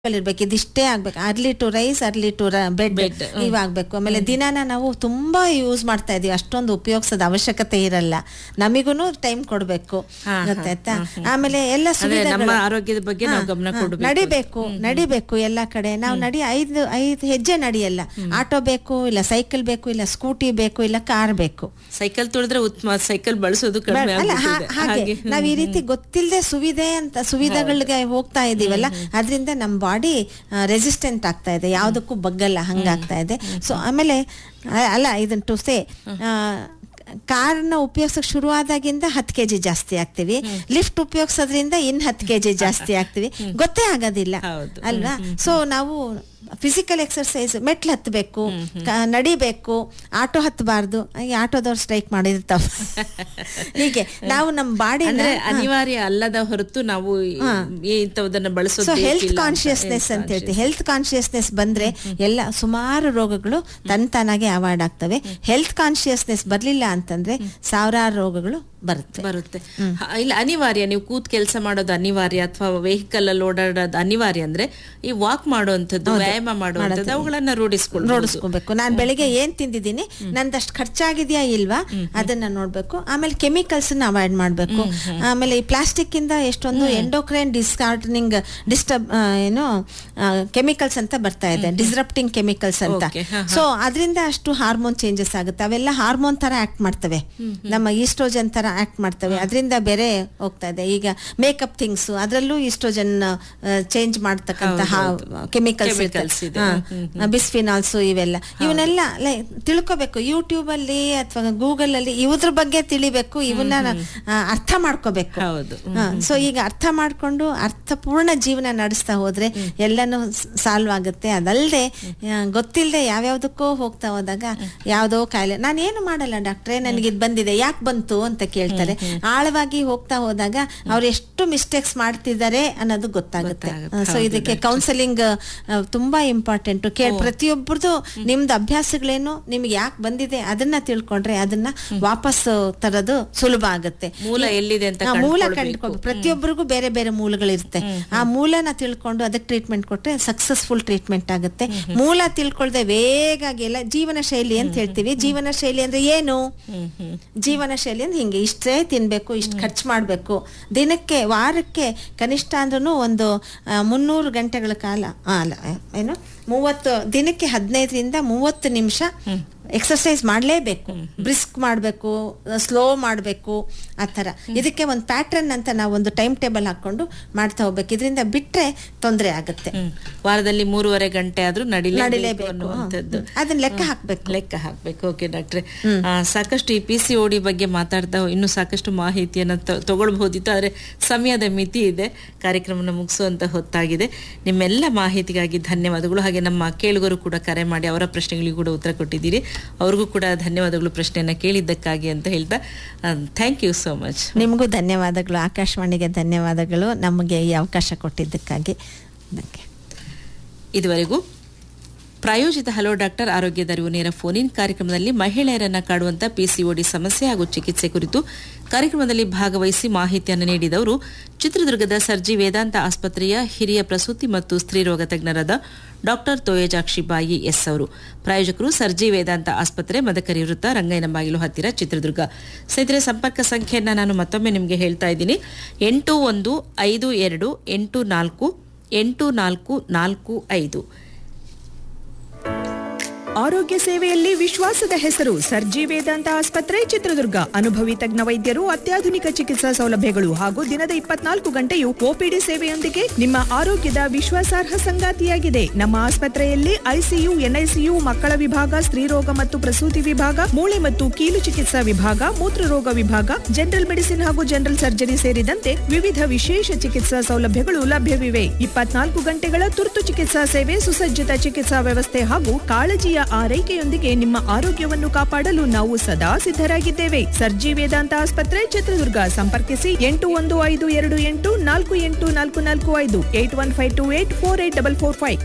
ಇರ್ಬೇಕು ಇದಿಷ್ಟೇ ಆಗ್ಬೇಕು early to rise early to bed Bed, ಹ್ಮ್. ಇವಾಗಬೇಕು ಆಮೇಲೆ ದಿನಾನ ನಾವು ತುಂಬಾ ಯೂಸ್ ಮಾಡ್ತಾ ಇದೀವಿ ಅಷ್ಟೊಂದು ಉಪಯೋಗಿಸೋದ ಅವಶ್ಯಕತೆ ಇರಲ್ಲ ನಮಿಗೂ ಟೈಮ್ ಕೊಡ್ಬೇಕು ಹಾ, ಹಾ, ಗೊತ್ತಾಯ್ತಾ ಹ್ಮ್, ಹ್ಮ್. ಆಮೇಲೆ ಎಲ್ಲ ಅಂದ್ರೆ ಸುವಿಧೆಗಳು ನಮ್ಮ ಆರೋಗ್ಯದ ಬಗ್ಗೆ ನಾವು ಹಾ, ಗಮನ ಹಾ, ಕೊಡ್ಬೇಕು. ನಡಿಬೇಕು ನಡಿಬೇಕು ಎಲ್ಲ ಕಡೆ ನಾವು ನಡಿ ಐದು ಐದು ಹೆಜ್ಜೆ ನಡಿಯಲ್ಲ ಆಟೋ ಬೇಕು ಇಲ್ಲ ಸೈಕಲ್ ಬೇಕು ಇಲ್ಲ ಸ್ಕೂಟಿ ಬೇಕು ಇಲ್ಲ ಕಾರ್ ಬೇಕು ಸೈಕಲ್ ತುಳಿದ್ರೆ ಉತ್ತಮ ಸೈಕಲ್ ಬಳಸೋದು ಕಡಿಮೆ ಅಲ್ಲ ಹಾ- ಆಗ್ಬಿಟ್ಟಿದೆ. ಹಾಗೆ ಹಾಗೆ ನಾವ್ ಈ ರೀತಿ ಗೊತ್ತಿಲ್ಲದೆ ಸುವಿಧೆ ಅಂತ ಸುವಿಧೆಗಳಿಗೆ ಹೋಗ್ತಾ ಇದೀವಲ್ಲ ಅದರಿಂದ ನಮ್ಮ ಬಾಡಿ ರೆಸಿಸ್ಟೆಂಟ್ ಆಗ್ತಾ ಇದೆ ಯಾವ್ದಕ್ಕೂ ಬಗ್ಗಲ್ಲ ಹಂಗಾಗ್ತಾ ಇದೆ ಸೊ ಆಮೇಲೆ ಆ- ಅಲ್ಲ ಇದನ್ ಟು ಸೇ ಕಾರ್ನ ಉಪಯೋಗಿಸಕ್ ಶುರು ಆದಾಗಿಂದ ಹತ್ತು ಕೆಜಿ ಜಾಸ್ತಿ ಆಗ್ತೀವಿ ಲಿಫ್ಟ್ ಉಪಯೋಗಿಸೋದ್ರಿಂದ ಇನ್ ಹತ್ತು ಕೆಜಿ ಜಾಸ್ತಿ ಆಗ್ತೀವಿ ಗೊತ್ತೇ ಆಗೋದಿಲ್ಲ ಹೌದು. ಅಲ್ವಾ ಸೊ ನಾವು ಫಿಸಿಕಲ್ ಎಕ್ಸರ್ಸೈಸ್ ಮೆಟ್ಲು ಹತ್ತಬೇಕು ನಡಿಬೇಕು ಆಟೋ ಹತ್ತಬಾರ್ದು ಈ ಆಟೋದವ್ರು ಸ್ಟ್ರೈಕ್ ಮಾಡಿರ್ತಾವ ಹೀಗೆ ನಾವು ನಮ್ಮ ಬಾಡಿ ಅಂದ್ರೆ ಅನಿವಾರ್ಯ ಅಲ್ಲದ ಹೊರತು ನಾವು ಈ- ಇಂಥವದನ್ನ ಬಳಸೋದು ಸೊ ಹೆಲ್ತ್ ಬೇಕಿಲ್ಲ ಅಂತ. ಕಾನ್ಶಿಯಸ್ನೆಸ್ Health ಅಂತ ಹೇಳ್ತೀವಿ ಹೆಲ್ತ್ ಕಾನ್ಶಿಯಸ್ನೆಸ್ ಬಂದ್ರೆ ಎಲ್ಲ ಸುಮಾರು ರೋಗಗಳು ತನ್ ತಾನಾಗೆ ಅವಾಯ್ಡ್ ಆಗ್ತವೆ ಹೆಲ್ತ್ ಕಾನ್ಶಿಯಸ್ನೆಸ್ ಬರ್ಲಿಲ್ಲ ಅಂತಂದ್ರೆ ಸಾವಿರಾರು ರೋಗಗಳು ಬರುತ್ತೆ ಬರುತ್ತೆ ಹ, ಇಲ್ಲ ಅನಿವಾರ್ಯ ನೀವು ಕೂತ್ ಕೆಲಸ ಮಾಡೋದು ಅನಿವಾರ್ಯ ಅಥವಾ ವೆಹಿಕಲ್ ಅಲ್ಲಿ ಓಡಾಡೋದು ಅನಿವಾರ್ಯ ಅಂದ್ರೆ ಈ ವಾಕ್ ಮಾಡುವಂಥದ್ದು ವ್ಯಾಯಾಮ ಮಾಡುವಂಥದ್ದು ಅವುಗಳನ್ನ ರೂಢಿಸ್ಕೊಂಡು ನೋಡಿಸ್ಕೋಬೇಕು ನಾನು ಬೆಳಿಗ್ಗೆ ಏನ್ ತಿಂದಿದ್ದೀನಿ ನಂದಷ್ಟು ಖರ್ಚಾಗಿದ್ಯಾ ಇಲ್ವಾ ಅದನ್ನ ನೋಡ್ಬೇಕು ಆಮೇಲೆ ಕೆಮಿಕಲ್ಸ್ ನ ಅವಾಯ್ಡ್ ಮಾಡ್ಬೇಕು ಆಮೇಲೆ ಈ ಪ್ಲಾಸ್ಟಿಕ್ ಇಂದ ಎಷ್ಟೊಂದು ಎಂಡೋಕ್ರೈನ್ ಡಿಸ್ಕಾರ್ಟನಿಂಗ್ ಡಿಸ್ಟರ್ಬ್ ಏನು ಕೆಮಿಕಲ್ಸ್ ಅಂತ ಬರ್ತಾ ಇದೆ ಡಿಸ್ರಪ್ಟಿಂಗ್ ಕೆಮಿಕಲ್ಸ್ ಅಂತ Okay, ಹ, ಸೊ ಅದರಿಂದ ಅಷ್ಟು ಹಾರ್ಮೋನ್ ಚೇಂಜಸ್ ಆಗುತ್ತೆ ಅವೆಲ್ಲ ಹಾರ್ಮೋನ್ ತರ ಆಕ್ಟ್ ಮಾಡ್ತವೆ ನಮ್ಮ ಈಸ್ಟ್ರೋಜನ್ ತರ ಆಕ್ಟ್ ಮಾಡ್ತವೆ ಅದರಿಂದ ಬೇರೆ ಹೋಗ್ತಾ ಇದೆ ಈಗ ಮೇಕಪ್ ಥಿಂಗ್ಸ್ ಅದರಲ್ಲೂ ಈಸ್ಟ್ರೋಜನ್ ಚೇಂಜ್ ಮಾಡ್ತಕ್ಕಂತ ಕೆಮಿಕಲ್ಸ್ Chemicals ಇದೆ. ಬಿಸ್ಫಿನಾಲ್ಸ್ ಇವೆಲ್ಲ ಇವನ್ನೆಲ್ಲ ಲೈ- ತಿಳ್ಕೊಬೇಕು ಯೂಟ್ಯೂಬ್ ಅಲ್ಲಿ ಅಥವಾ ಗೂಗಲ್ ಅಲ್ಲಿ ಇವ್ರ ಬಗ್ಗೆ ತಿಳಿಬೇಕು ಇವನ್ನ ಆ, ಅರ್ಥ ಮಾಡ್ಕೋಬೇಕು ಹೌದು ಸೊ ಈಗ ಅರ್ಥ ಮಾಡ್ಕೊಂಡು ಅರ್ಥಪೂರ್ಣ ಜೀವನ ನಡೆಸ್ತಾ ಹೋದ್ರೆ ಎಲ್ಲನೂ ಸಾಲ್ವ್ ಆಗುತ್ತೆ ಅದಲ್ಲದೆ ಗೊತ್ತಿಲ್ಲದೆ ಯಾವ್ಯಾವ್ದಕ್ಕೋ ಹೋಗ್ತಾ ಹೋದಾಗ ಯಾವ್ದೋ ಕಾಯಿಲೆ ನಾನೇನು ಮಾಡಲ್ಲ ಡಾಕ್ಟ್ರೆ ನನಗೆ ಇದು ಬಂದಿದೆ ಯಾಕೆ ಬಂತು ಅಂತ ಕೇಳ್ತಾರೆ ಆಳವಾಗಿ ಹೋಗ್ತಾ ಹೋದಾಗ ಅವ್ರು ಎಷ್ಟು ಮಿಸ್ಟೇಕ್ಸ್ ಮಾಡ್ತಿದ್ದಾರೆ ಅನ್ನೋದು ಗೊತ್ತಾಗುತ್ತೆ ಗೊತ್ತಾಗುತ್ತೆ. ಸೊ ಇದಕ್ಕೆ ಕೌನ್ಸೆಲಿಂಗ್ ತುಂಬಾ ಇಂಪಾರ್ಟೆಂಟ್ ಕೇಳಿ ಪ್ರತಿಯೊಬ್ಬರದು ನಿಮ್ದು ಅಭ್ಯಾಸಗಳೇನು ನಿಮ್ಗೆ ಯಾಕೆ ಬಂದಿದೆ ಅದನ್ನ ತಿಳ್ಕೊಂಡ್ರೆ ಅದನ್ನ ವಾಪಸ್ ತರೋದು ಸುಲಭ ಆಗುತ್ತೆ ಮೂಲ ಎಲ್ಲಿದೆ ಅಂತ ಆ, ಮೂಲ ಕಂಡ್ಕೊಳ್ಬೇಕು. ಕಂಡುಕೊಂಡು ಪ್ರತಿಯೊಬ್ಬರಿಗೂ ಬೇರೆ ಬೇರೆ ಮೂಲಗಳಿರುತ್ತೆ ಆ ಮೂಲನ ತಿಳ್ಕೊಂಡು ಅದಕ್ಕೆ ಟ್ರೀಟ್ಮೆಂಟ್ ಕೊಟ್ರೆ ಸಕ್ಸಸ್ಫುಲ್ ಟ್ರೀಟ್ಮೆಂಟ್ ಆಗುತ್ತೆ ಮೂಲ ತಿಳ್ಕೊಳ್ದೆ ವೇಗಾಗಿ ಎಲ್ಲ ಜೀವನ ಶೈಲಿ ಅಂತ ಹೇಳ್ತೀವಿ ಜೀವನ ಶೈಲಿ ಅಂದ್ರೆ ಏನು ಹ್ಮ್ ಹ್ಮ್ ಜೀವನ ಶೈಲಿ ಅಂದ್ರೆ ಹಿಂಗೆ ಇಷ್ಟೇ ತಿನ್ಬೇಕು ಇಷ್ಟು ಖರ್ಚು ಮಾಡಬೇಕು ದಿನಕ್ಕೆ ವಾರಕ್ಕೆ ಕನಿಷ್ಠ ಅಂದ್ರೂ ಒಂದು ಆ, ಮುನ್ನೂರು ಗಂಟೆಗಳ ಕಾಲ ಆ, ಅಲ್ಲ ಏನು ಮೂವತ್ತು ದಿನಕ್ಕೆ ಹದಿನೈದರಿಂದ ಮೂವತ್ತು ನಿಮಿಷ ಎಕ್ಸರ್ಸೈಸ್ ಮಾಡಲೇಬೇಕು ಬ್ರಿಸ್ಕ್ ಮಾಡಬೇಕು ಸ್ಲೋ ಮಾಡಬೇಕು ಆ ಥರ ಇದಕ್ಕೆ ಒಂದು ಪ್ಯಾಟ್ರನ್ ಅಂತ ನಾವು ಒಂದು ಟೈಮ್ ಟೇಬಲ್ ಹಾಕೊಂಡು ಮಾಡ್ತಾ ಹೋಗ್ಬೇಕು ಇದರಿಂದ ಬಿಟ್ರೆ ತೊಂದರೆ ಆಗುತ್ತೆ ಹ್ಮ್. ವಾರದಲ್ಲಿ ಮೂರುವರೆ ಗಂಟೆ ಆದ್ರೂ ನಡಿಲೇಬೇಕು ನಡಿಲೇಬೇಕು ಅನ್ನುವಂಥದ್ದು ಹ್ಮ್. ಅದನ್ನ ಲೆಕ್ಕ ಹಾಕ್ಬೇಕು ಲೆಕ್ಕ ಹಾಕ್ಬೇಕು ಓಕೆ ಡಾಕ್ಟ್ರೆ ಆ, ಸಾಕಷ್ಟು ಈ ಪಿ ಸಿ ಓಡಿ ಬಗ್ಗೆ ಮಾತಾಡ್ತಾ ಇನ್ನೂ ಸಾಕಷ್ಟು ಮಾಹಿತಿಯನ್ನು ತ- ತಗೊಳ್ಬಹುದಿತ್ತು ಆದರೆ ಸಮಯದ ಮಿತಿ ಇದೆ ಕಾರ್ಯಕ್ರಮನ ಮುಗಿಸುವಂತ ಹೊತ್ತಾಗಿದೆ ನಿಮ್ಮೆಲ್ಲ ಮಾಹಿತಿಗಾಗಿ ಧನ್ಯವಾದಗಳು ಹಾಗೆ ನಮ್ಮ ಕೇಳುಗರು ಕೂಡ ಕರೆ ಮಾಡಿ ಅವರ ಪ್ರಶ್ನೆಗಳಿಗೂ ಕೂಡ ಉತ್ತರ ಕೊಟ್ಟಿದ್ದೀರಿ ಅವ್ರಿಗೂ ಕೂಡ ಧನ್ಯವಾದಗಳು ಪ್ರಶ್ನೆಯನ್ನ ಕೇಳಿದ್ದಕ್ಕಾಗಿ ಅಂತ ಹೇಳ್ತಾ ಥ್ಯಾಂಕ್ ಯು ಸೋ ಮಚ್ ನಿಮಗೂ ಧನ್ಯವಾದಗಳು ಆಕಾಶವಾಣಿಗೆ ಧನ್ಯವಾದಗಳು ನಮಗೆ ಈ ಅವಕಾಶ ಕೊಟ್ಟಿದ್ದಕ್ಕಾಗಿ ಅದಕ್ಕೆ ಇದುವರೆಗೂ ಪ್ರಾಯೋಜಿತ ಹಲೋ ಡಾಕ್ಟರ್ ಆರೋಗ್ಯದ ಅರಿವು ನೇರ ಫೋನ್ ಇನ್ ಕಾರ್ಯಕ್ರಮದಲ್ಲಿ ಮಹಿಳೆಯರನ್ನ ಕಾಡುವಂತ ಪಿಸಿಒಡಿ ಸಮಸ್ಯೆ ಹಾಗೂ ಚಿಕಿತ್ಸೆ ಕುರಿತು ಕಾರ್ಯಕ್ರಮದಲ್ಲಿ ಭಾಗವಹಿಸಿ ಮಾಹಿತಿಯನ್ನು ನೀಡಿದವರು ಚಿತ್ರದುರ್ಗದ ಸರ್ಜಿ ವೇದಾಂತ ಆಸ್ಪತ್ರೆಯ ಹಿರಿಯ ಪ್ರಸೂತಿ ಮತ್ತು ಸ್ತ್ರೀರೋಗ ತಜ್ಞರಾದ ಡಾಕ್ಟರ್ ತೋಯಜಾಕ್ಷಿ ಬಾಯಿ ಎಸ್ ಅವರು ಪ್ರಾಯೋಜಕರು ಸರ್ಜಿ ವೇದಾಂತ ಆಸ್ಪತ್ರೆ ಮದಕರಿ ವೃತ್ತ ರಂಗಯ್ಯನ ಬಾಗಿಲು ಹತ್ತಿರ ಚಿತ್ರದುರ್ಗ ಸ್ನೇಹಿತರೆ ಸಂಪರ್ಕ ಸಂಖ್ಯೆಯನ್ನ ನಾನು ಮತ್ತೊಮ್ಮೆ ನಿಮಗೆ ಹೇಳ್ತಾ ಇದ್ದೀನಿ ಎಂಟು ಒಂದು ಐದು ಎರಡು ಎಂಟು ನಾಲ್ಕು ಎಂಟು ನಾಲ್ಕು ನಾಲ್ಕು ಐದು ಆರೋಗ್ಯ ಸೇವೆಯಲ್ಲಿ ವಿಶ್ವಾಸದ ಹೆಸರು ಸರ್ಜಿ ವೇದಾಂತ ಆಸ್ಪತ್ರೆ ಚಿತ್ರದುರ್ಗ ಅನುಭವಿ ತಜ್ಞ ವೈದ್ಯರು ಅತ್ಯಾಧುನಿಕ ಚಿಕಿತ್ಸಾ ಸೌಲಭ್ಯಗಳು ಹಾಗೂ ದಿನದ ಇಪ್ಪತ್ನಾಲ್ಕು ಗಂಟೆಯು ಒಪಿಡಿ ಸೇವೆಯೊಂದಿಗೆ ನಿಮ್ಮ ಆರೋಗ್ಯದ ವಿಶ್ವಾಸಾರ್ಹ ಸಂಗಾತಿಯಾಗಿದೆ ನಮ್ಮ ಆಸ್ಪತ್ರೆಯಲ್ಲಿ ಐಸಿಯು ಎನ್ಐಸಿಯು ಮಕ್ಕಳ ವಿಭಾಗ ಸ್ತ್ರೀರೋಗ ಮತ್ತು ಪ್ರಸೂತಿ ವಿಭಾಗ ಮೂಳೆ ಮತ್ತು ಕೀಲು ಚಿಕಿತ್ಸಾ ವಿಭಾಗ ಮೂತ್ರರೋಗ ವಿಭಾಗ ಜನರಲ್ ಮೆಡಿಸಿನ್ ಹಾಗೂ ಜನರಲ್ ಸರ್ಜರಿ ಸೇರಿದಂತೆ ವಿವಿಧ ವಿಶೇಷ ಚಿಕಿತ್ಸಾ ಸೌಲಭ್ಯಗಳು ಲಭ್ಯವಿವೆ ಇಪ್ಪತ್ನಾಲ್ಕು ಗಂಟೆಗಳ ತುರ್ತು ಚಿಕಿತ್ಸಾ ಸೇವೆ ಸುಸಜ್ಜಿತ ಚಿಕಿತ್ಸಾ ವ್ಯವಸ್ಥೆ ಹಾಗೂ ಕಾಳಜಿಯ ಆರೈಕೆಯೊಂದಿಗೆ ನಿಮ್ಮ ಆರೋಗ್ಯವನ್ನು ಕಾಪಾಡಲು ನಾವು ಸದಾ ಸಿದ್ಧರಾಗಿದ್ದೇವೆ ಸರ್ಜಿ ವೇದಾಂತ ಆಸ್ಪತ್ರೆ ಚಿತ್ರದುರ್ಗ ಸಂಪರ್ಕಿಸಿ ಎಂಟು ಒಂದು ಐದು ಎರಡು ಎಂಟು ನಾಲ್ಕು ಎಂಟು ನಾಲ್ಕು ನಾಲ್ಕು ಐದು eight one five two eight four eight double four five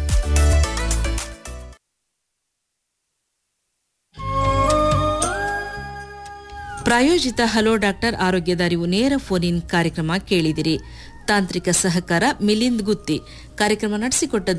ಪ್ರಾಯೋಜಿತ ಹಲೋ ಡಾಕ್ಟರ್ ಆರೋಗ್ಯದ ಅರಿವು ನೇರ ಫೋನ್ ಇನ್ ಕಾರ್ಯಕ್ರಮ ಕೇಳಿದಿರಿ ತಾಂತ್ರಿಕ ಸಹಕಾರ ಮಿಲಿಂದ್ ಗುತ್ತಿ ಕಾರ್ಯಕ್ರಮ ನಡೆಸಿಕೊಟ್ಟ